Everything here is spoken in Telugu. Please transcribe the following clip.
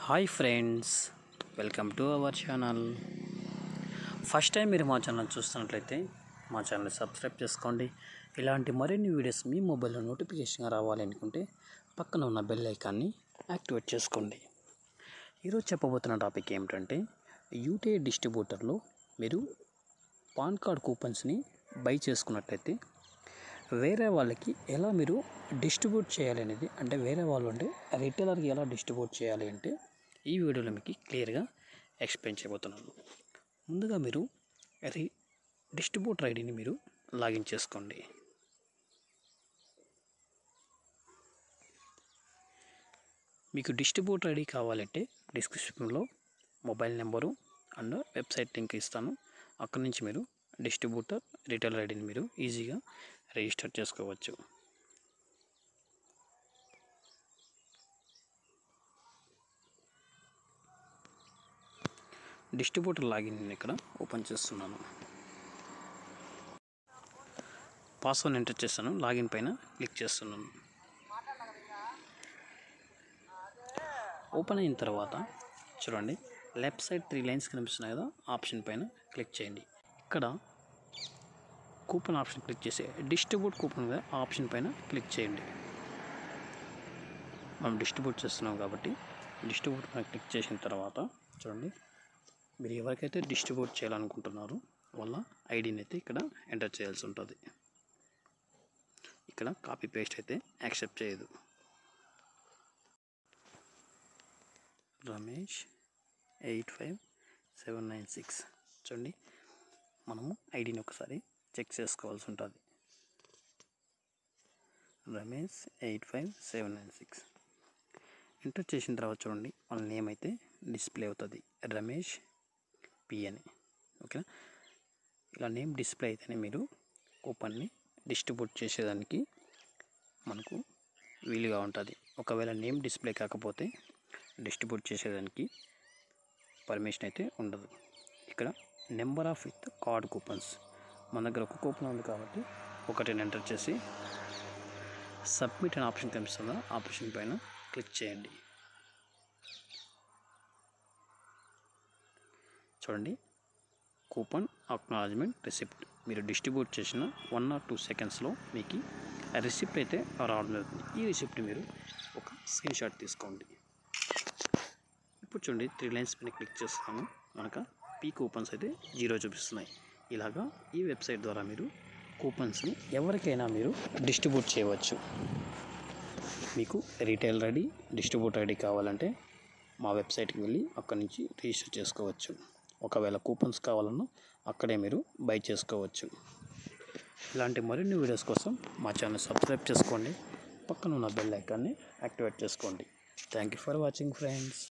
hi friends welcome to our channel first time మీరు మా ఛానల్ చూస్తున్నట్లయితే మా ఛానల్ సబ్స్క్రైబ్ చేసుకోండి ఇలాంటి మరిన్ని వీడియోస్ మీ మొబైల్లో నోటిఫికేషన్గా రావాలి అనుకుంటే పక్కన ఉన్న బెల్ ఐకాన్ని యాక్టివేట్ చేసుకోండి ఈరోజు చెప్పబోతున్న టాపిక్ ఏమిటంటే యూటీఐ డిస్ట్రిబ్యూటర్లో మీరు పాన్ కార్డ్ కూపన్స్ని బై చేసుకున్నట్లయితే వేరే వాళ్ళకి ఎలా మీరు డిస్ట్రిబ్యూట్ చేయాలి అనేది అంటే వేరే వాళ్ళు అంటే రిటైలర్కి ఎలా డిస్ట్రిబ్యూట్ చేయాలి అంటే ఈ వీడియోలో మీకు క్లియర్గా ఎక్స్ప్లెయిన్ చేయబోతున్నాను ముందుగా మీరు రి డిస్ట్రిబ్యూటర్ ఐడిని మీరు లాగిన్ చేసుకోండి మీకు డిస్ట్రిబ్యూటర్ ఐడి కావాలంటే డిస్క్రిప్షన్లో mobile number and website link ఇస్తాను అక్కడి నుంచి మీరు డిస్ట్రిబ్యూటర్ రిటైలర్ ఐడిని మీరు ఈజీగా రిజిస్టర్ చేసుకోవచ్చు డిస్ట్రిబ్యూటర్ లాగిన్ నేను ఇక్కడ ఓపెన్ చేస్తున్నాను పాస్వర్డ్ ఎంటర్ చేస్తాను లాగిన్ పైన క్లిక్ చేస్తున్నాను ఓపెన్ అయిన తర్వాత చూడండి లెఫ్ట్ సైడ్ త్రీ లైన్స్ కనిపిస్తున్నాయి కదా ఆప్షన్ పైన క్లిక్ చేయండి ఇక్కడ కూపన్ ఆప్షన్ క్లిక్ చేసి డిస్ట్రిబ్యూట్ కూపన్ మీద ఆప్షన్ పైన క్లిక్ చేయండి మనం డిస్ట్రిబ్యూట్ చేస్తున్నాం కాబట్టి డిస్ట్రిబ్యూట్ పైన క్లిక్ చేసిన తర్వాత చూడండి మీరు ఎవరికైతే డిస్ట్రిబ్యూట్ చేయాలనుకుంటున్నారో వాళ్ళ ఐడిని అయితే ఇక్కడ ఎంటర్ చేయాల్సి ఉంటుంది ఇక్కడ కాపీ పేస్ట్ అయితే యాక్సెప్ట్ చేయదు Ramesh eight five seven nine six చూడండి మనము ఐడిని ఒకసారి చెక్ చేసుకోవాల్సి ఉంటుంది Ramesh eight five seven nine six enter చేసిన తర్వాత చూడండి వాళ్ళ నేమ్ అయితే డిస్ప్లే అవుతుంది రమేష్ పి అని ఓకేనా ఇలా నేమ్ డిస్ప్లే అయితేనే మీరు కూపన్ని డిస్ట్రిబ్యూట్ చేసేదానికి మనకు వీలుగా ఉంటుంది ఒకవేళ నేమ్ డిస్ప్లే కాకపోతే డిస్ట్రిబ్యూట్ చేసేదానికి పర్మిషన్ అయితే ఉండదు ఇక్కడ number of with card coupons మన దగ్గర ఒక కూపన్ ఉంది కాబట్టి ఒకటిని ఎంటర్ చేసి సబ్మిట్ అనే ఆప్షన్ కనిపిస్తుందా ఆప్షన్ పైన క్లిక్ చేయండి చూడండి కూపన్ అక్నాలజ్మెంట్ రిసిప్ట్ మీరు డిస్ట్రిబ్యూట్ చేసిన వన్ ఆర్ టూ సెకండ్స్లో మీకు రిసిప్ట్ అయితే రావడం జరుగుతుంది ఈ రిసిప్ట్ మీరు ఒక స్క్రీన్ షాట్ తీసుకోండి ఇప్పుడు చూడండి త్రీ లైన్స్ పైన క్లిక్ చేస్తాము మనకు పీ కూపన్స్ అయితే జీరో చూపిస్తున్నాయి ఇలాగా ఈ వెబ్సైట్ ద్వారా మీరు కూపన్స్ని ఎవరికైనా మీరు డిస్ట్రిబ్యూట్ చేయవచ్చు మీకు రీటైల్ ఐడి డిస్ట్రిబ్యూటర్ ఐడి కావాలంటే మా వెబ్సైట్కి వెళ్ళి అక్కడి నుంచి రిజిస్టర్ చేసుకోవచ్చు ఒకవేళ కూపన్స్ కావాలన్నా అక్కడే మీరు బై చేసుకోవచ్చు ఇలాంటి మరిన్ని వీడియోస్ కోసం మా ఛానల్ సబ్స్క్రైబ్ చేసుకోండి పక్కన ఉన్న బెల్ ఐకాన్ని యాక్టివేట్ చేసుకోండి thank you for watching friends